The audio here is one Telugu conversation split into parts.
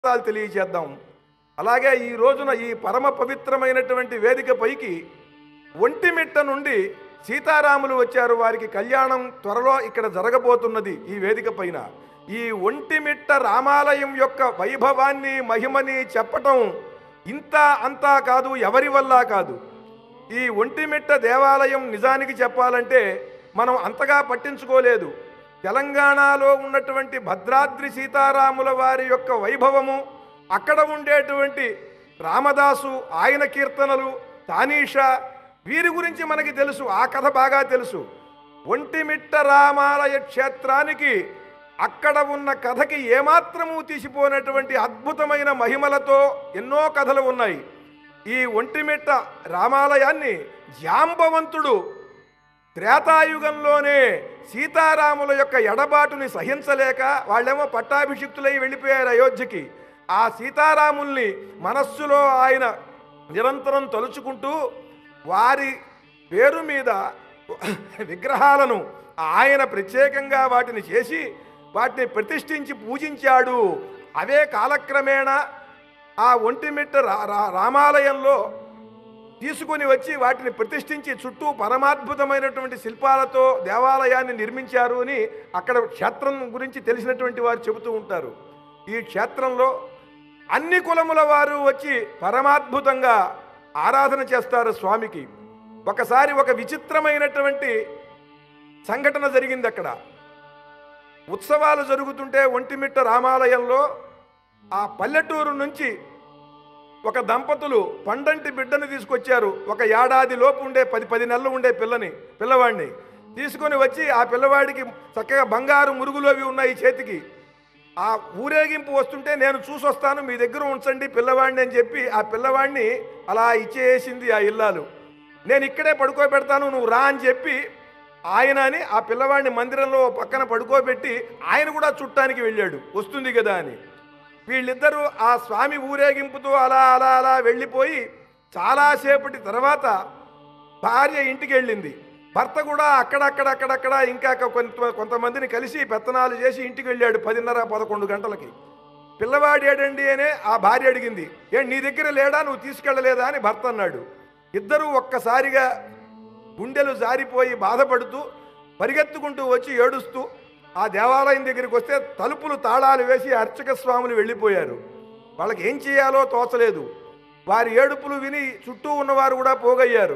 ధన్యవాదాలు తెలియజేద్దాం అలాగే ఈ రోజున ఈ పరమ పవిత్రమైనటువంటి వేదిక పైకి ఒంటిమిట్ట నుండి సీతారాములు వచ్చారు వారికి కళ్యాణం త్వరలో ఇక్కడ జరగబోతున్నది ఈ వేదిక పైన ఈ ఒంటిమిట్ట రామాలయం యొక్క వైభవాన్ని మహిమని చెప్పటం ఇంత అంతా కాదు ఎవరి వల్ల కాదు ఈ ఒంటిమిట్ట దేవాలయం నిజానికి చెప్పాలంటే మనం అంతగా పట్టించుకోలేదు తెలంగాణలో ఉన్నటువంటి భద్రాద్రి సీతారాముల వారి యొక్క వైభవము అక్కడ ఉండేటువంటి రామదాసు ఆయన కీర్తనలు తానీషా వీరి గురించి మనకి తెలుసు ఆ కథ బాగా తెలుసు ఒంటిమిట్ట రామాలయ క్షేత్రానికి అక్కడ ఉన్న కథకి ఏమాత్రము తీసిపోయినటువంటి అద్భుతమైన మహిమలతో ఎన్నో కథలు ఉన్నాయి ఈ ఒంటిమిట్ట రామాలయాన్ని జాంబవంతుడు త్రేతాయుగంలోనే సీతారాముల యొక్క ఎడబాటుని సహించలేక వాళ్ళేమో పట్టాభిషిక్తులై వెళ్ళిపోయారు అయోధ్యకి ఆ సీతారాముల్ని మనస్సులో ఆయన నిరంతరం తలుచుకుంటూ వారి పేరు మీద విగ్రహాలను ఆయన ప్రత్యేకంగా వాటిని చేసి వాటిని ప్రతిష్ఠించి పూజించాడు అవే కాలక్రమేణా ఆ ఒంటిమిట్ట రా- రా- రామాలయంలో తీసుకొని వచ్చి వాటిని ప్రతిష్ఠించి చుట్టూ పరమాద్భుతమైనటువంటి శిల్పాలతో దేవాలయాన్ని నిర్మించారు అని అక్కడ క్షేత్రం గురించి తెలిసినటువంటి వారు చెబుతూ ఉంటారు ఈ క్షేత్రంలో అన్ని కులముల వారు వచ్చి పరమాద్భుతంగా ఆరాధన చేస్తారు స్వామికి ఒకసారి ఒక విచిత్రమైనటువంటి సంఘటన జరిగింది అక్కడ ఉత్సవాలు జరుగుతుంటే ఒంటిమిట్ట రామాలయంలో ఆ పల్లెటూరు నుంచి ఒక దంపతులు పండంటి బిడ్డని తీసుకొచ్చారు ఒక ఏడాది లోపు ఉండే పది పది నెలలు ఉండే పిల్లని పిల్లవాడిని తీసుకొని వచ్చి ఆ పిల్లవాడికి చక్కగా బంగారు మురుగులు అవి ఉన్నాయి చేతికి ఆ ఊరేగింపు వస్తుంటే నేను చూసొస్తాను మీ దగ్గర ఉంచండి పిల్లవాడిని అని చెప్పి ఆ పిల్లవాడిని అలా ఇచ్చేసింది ఆ ఇల్లాలు నేను ఇక్కడే పడుకోబెడతాను నువ్వు రా అని చెప్పి ఆయన అని ఆ పిల్లవాడిని మందిరంలో ఓ పక్కన పడుకోబెట్టి ఆయన కూడా చుట్టానికి వెళ్ళాడు వస్తుంది కదా అని వీళ్ళిద్దరూ ఆ స్వామి ఊరేగింపుతో అలా అలా అలా వెళ్ళిపోయి చాలాసేపటి తర్వాత భార్య ఇంటికి వెళ్ళింది భర్త కూడా అక్కడక్కడ అక్కడక్కడ ఇంకా కొంత కొంతమందిని కలిసి పెత్తనాలు చేసి ఇంటికి వెళ్ళాడు పదిన్నర పదకొండు గంటలకి పిల్లవాడు ఏడండి అనే ఆ భార్య అడిగింది ఏ నీ దగ్గర లేడా నువ్వు తీసుకెళ్ళలేదా అని భర్త అన్నాడు ఇద్దరూ ఒక్కసారిగా గుండెలు జారిపోయి బాధపడుతూ పరిగెత్తుకుంటూ వచ్చి ఏడుస్తూ ఆ దేవాలయం దగ్గరికి వస్తే తలుపులు తాళాలు వేసి అర్చక స్వాములు వెళ్ళిపోయారు వాళ్ళకి ఏం చేయాలో తోచలేదు వారి ఏడుపులు విని చుట్టూ ఉన్నవారు కూడా పోగయ్యారు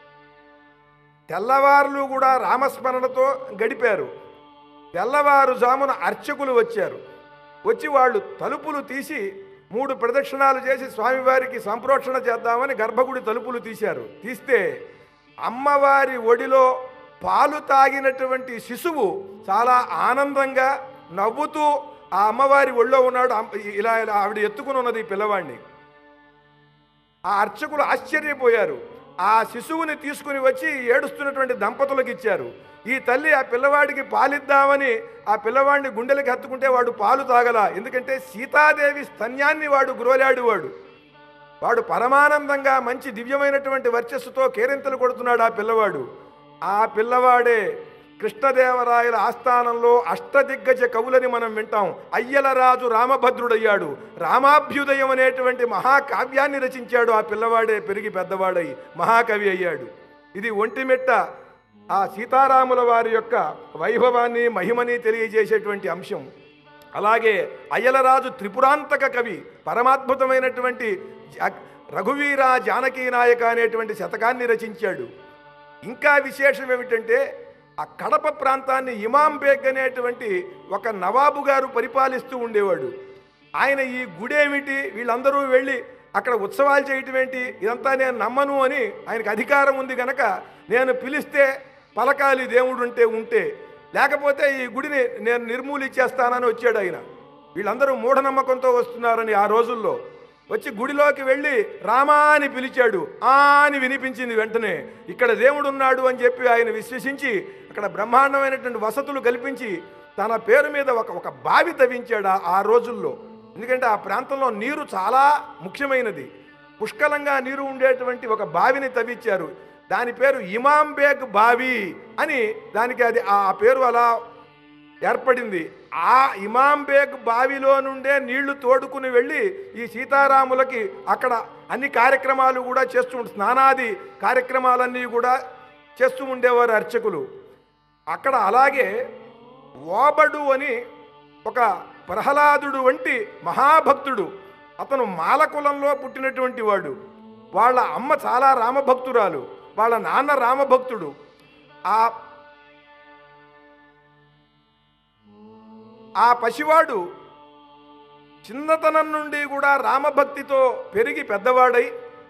తెల్లవారులు కూడా రామస్మరణతో గడిపారు తెల్లవారుజామున అర్చకులు వచ్చారు వచ్చి వాళ్ళు తలుపులు తీసి మూడు ప్రదక్షిణాలు చేసి స్వామివారికి సంప్రోక్షణ చేద్దామని గర్భగుడి తలుపులు తీశారు తీస్తే అమ్మవారి ఒడిలో పాలు తాగినటువంటి శిశువు చాలా ఆనందంగా నవ్వుతూ ఆ అమ్మవారి ఒళ్ళో ఉన్నాడు అమ్మ- ఇలా ఇలా ఆవిడ ఎత్తుకుని ఉన్నది ఈ పిల్లవాడిని ఆ అర్చకులు ఆశ్చర్యపోయారు ఆ శిశువుని తీసుకుని వచ్చి ఏడుస్తున్నటువంటి దంపతులకు ఇచ్చారు ఈ తల్లి ఆ పిల్లవాడికి పాలిద్దామని ఆ పిల్లవాడిని గుండెలకి హత్తుకుంటే వాడు పాలు తాగల ఎందుకంటే సీతాదేవి స్తన్యాన్ని వాడు గ్రోలాడు వాడు వాడు పరమానందంగా మంచి దివ్యమైనటువంటి వర్చస్సుతో కేరింతలు కొడుతున్నాడు ఆ పిల్లవాడు ఆ పిల్లవాడే కృష్ణదేవరాయల ఆస్థానంలో అష్టదిగ్గజ కవులని మనం వింటాం అయ్యలరాజు రామభద్రుడయ్యాడు రామాభ్యుదయం అనేటువంటి మహాకావ్యాన్ని రచించాడు ఆ పిల్లవాడే పెరిగి పెద్దవాడై మహాకవి అయ్యాడు ఇది ఒంటిమిట్ట ఆ సీతారాముల వారి యొక్క వైభవాన్ని మహిమని తెలియజేసేటువంటి అంశం అలాగే అయ్యలరాజు త్రిపురాంతక కవి పరమాద్భుతమైనటువంటి జా- రఘువీర జానకీ నాయక అనేటువంటి శతకాన్ని రచించాడు ఇంకా విశేషం ఏమిటంటే ఆ కడప ప్రాంతాన్ని ఇమాం బేగ్ అనేటువంటి ఒక నవాబు గారు పరిపాలిస్తూ ఉండేవాడు ఆయన ఈ గుడి ఏమిటి వీళ్ళందరూ వెళ్ళి అక్కడ ఉత్సవాలు చేయటం ఏంటి ఇదంతా నేను నమ్మను అని ఆయనకు అధికారం ఉంది గనక నేను పిలిస్తే పలకాలి దేవుడు ఉంటే ఉంటే లేకపోతే ఈ గుడిని నేను నిర్మూలించేస్తానని వచ్చాడు ఆయన వీళ్ళందరూ మూఢనమ్మకంతో వస్తున్నారని ఆ రోజుల్లో వచ్చి గుడిలోకి వెళ్ళి రామా అని పిలిచాడు ఆ అని వినిపించింది వెంటనే ఇక్కడ దేవుడు ఉన్నాడు అని చెప్పి ఆయన విశ్వసించి అక్కడ బ్రహ్మాండమైనటువంటి వసతులు కల్పించి తన పేరు మీద ఒక ఒక బావి తవ్వించాడు ఆ- ఆ రోజుల్లో ఎందుకంటే ఆ ప్రాంతంలో నీరు చాలా ముఖ్యమైనది పుష్కలంగా నీరు ఉండేటువంటి ఒక బావిని తవ్వించారు దాని పేరు ఇమాం బేగ్ బావి అని దానికి అది ఆ పేరు అలా ఏర్పడింది ఆ ఇమాం బేగ్ బావిలో నుండే నీళ్లు తోడుకుని వెళ్ళి ఈ సీతారాములకి అక్కడ అన్ని కార్యక్రమాలు కూడా చేస్తూ ఉంట- స్నానాది కార్యక్రమాలన్నీ కూడా చేస్తూ ఉండేవారు అర్చకులు అక్కడ అలాగే ఓబడు అని ఒక ప్రహ్లాదుడు వంటి మహాభక్తుడు అతను మాలకులంలో పుట్టినటువంటి వాడు వాళ్ళ అమ్మ చాలా రామభక్తురాలు వాళ్ళ నాన్న రామభక్తుడు ఆ ఆ పసివాడు చిన్నతనం నుండి కూడా రామభక్తితో పెరిగి పెద్దవాడై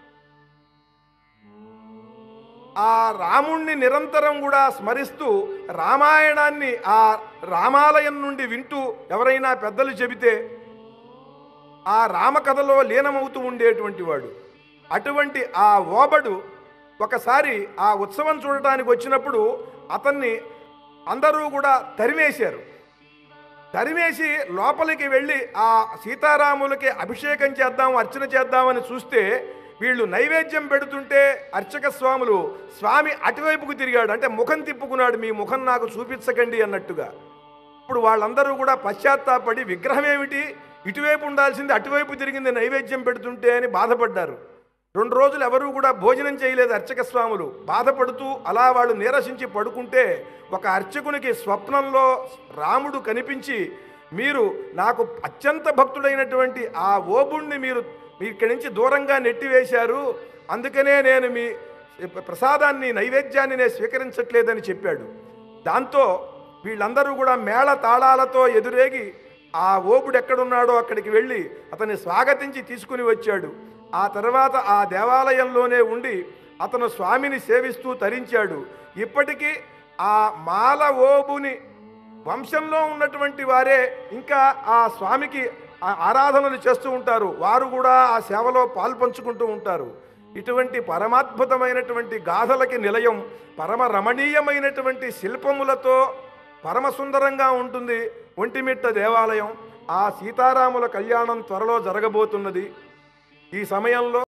ఆ రాముణ్ణి నిరంతరం కూడా స్మరిస్తూ రామాయణాన్ని ఆ రామాలయం నుండి వింటూ ఎవరైనా పెద్దలు చెబితే ఆ రామకథలో లీనమవుతూ ఉండేటువంటి వాడు అటువంటి ఆ ఓబడు ఒకసారి ఆ ఉత్సవం చూడటానికి వచ్చినప్పుడు అతన్ని అందరూ కూడా తరిమేశారు తరిమేసి లోపలికి వెళ్ళి ఆ సీతారాములకి అభిషేకం చేద్దాం అర్చన చేద్దామని చూస్తే వీళ్ళు నైవేద్యం పెడుతుంటే అర్చక స్వాములు స్వామి అటువైపుకు తిరిగాడు అంటే ముఖం తిప్పుకున్నాడు మీ ముఖం నాకు చూపించకండి అన్నట్టుగా ఇప్పుడు వాళ్ళందరూ కూడా పశ్చాత్తాపడి విగ్రహం ఏమిటి ఇటువైపు ఉండాల్సింది అటువైపు తిరిగింది నైవేద్యం పెడుతుంటే అని బాధపడ్డారు రెండు రోజులు ఎవరూ కూడా భోజనం చేయలేదు అర్చక స్వాములు బాధపడుతూ అలా వాళ్ళు నీరసించి పడుకుంటే ఒక అర్చకునికి స్వప్నంలో రాముడు కనిపించి మీరు నాకు అత్యంత భక్తుడైనటువంటి ఆ ఓబుణ్ణి మీరు మీ ఇక్కడి నుంచి దూరంగా నెట్టివేశారు అందుకనే నేను మీ ప్రసాదాన్ని నైవేద్యాన్ని నేను స్వీకరించట్లేదని చెప్పాడు దాంతో వీళ్ళందరూ కూడా మేళ తాళాలతో ఎదురేగి ఆ ఓపుడు ఎక్కడున్నాడో అక్కడికి వెళ్ళి అతన్ని స్వాగతించి తీసుకుని వచ్చాడు ఆ తర్వాత ఆ దేవాలయంలోనే ఉండి అతను స్వామిని సేవిస్తూ తరించాడు ఇప్పటికీ ఆ మాల ఓబుని వంశంలో ఉన్నటువంటి వారే ఇంకా ఆ స్వామికి ఆ ఆరాధనలు చేస్తూ ఉంటారు వారు కూడా ఆ సేవలో పాల్పంచుకుంటూ ఉంటారు ఇటువంటి పరమాద్భుతమైనటువంటి గాథలకి నిలయం పరమ రమణీయమైనటువంటి శిల్పములతో పరమ సుందరంగా ఉంటుంది ఒంటిమిట్ట దేవాలయం ఆ సీతారాముల కళ్యాణం త్వరలో జరగబోతున్నది ఈ సమయంలో